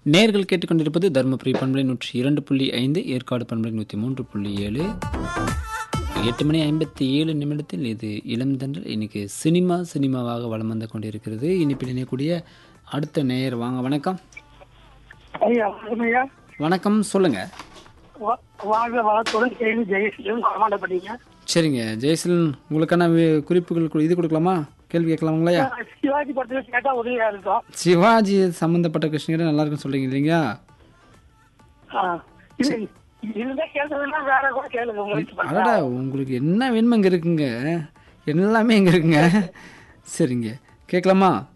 நேர்கள் கேட்டுக்கொண்டிருப்பது தருமபுரி பண்பலை நூற்றி இரண்டு புள்ளி ஐந்து ஏற்காடு பண்பலை நூற்றி மூன்று புள்ளி ஏழு எட்டு மணி ஐம்பத்தி ஏழு நிமிடத்தில் இது இளம் தென்றல் இன்னைக்கு சினிமா சினிமாவாக வலம் வந்து கொண்டிருக்கிறது இனிப்பில் இணையக்கூடிய அடுத்த நேயர் வாங்க வணக்கம் ஐயா வணக்கம் ஐயா வணக்கம் சொல்லுங்க வா- வாழ்க வளத்துடன் கேள்வி ஜெயசீலன் கொண்டாடப்பட்டீங்க சரிங்க ஜெயசீலன் உங்களுக்கான வி- குறிப்புகள் கு- இது கொடுக்கலாமா கேள்வி கேட்கலாங்களா சிவாஜி படத்துல கேட்டா உதவியா இருக்கும் சிவாஜி சம்பந்தப்பட்ட கிருஷ்ணகிரி நல்லா இருக்குன்னு சொல்றீங்க இல்லைங்களா ஆ. இல்ல, இருந்தா கேட்கறதுன்னா வேற கூட கேளுங்க உங்களுக்கு அடடா உங்களுக்கு என்ன வேணுமோ இங்கே இருக்குங்க எல்லாமே இங்கே இருக்குங்க சரிங்க கேட்கலாமா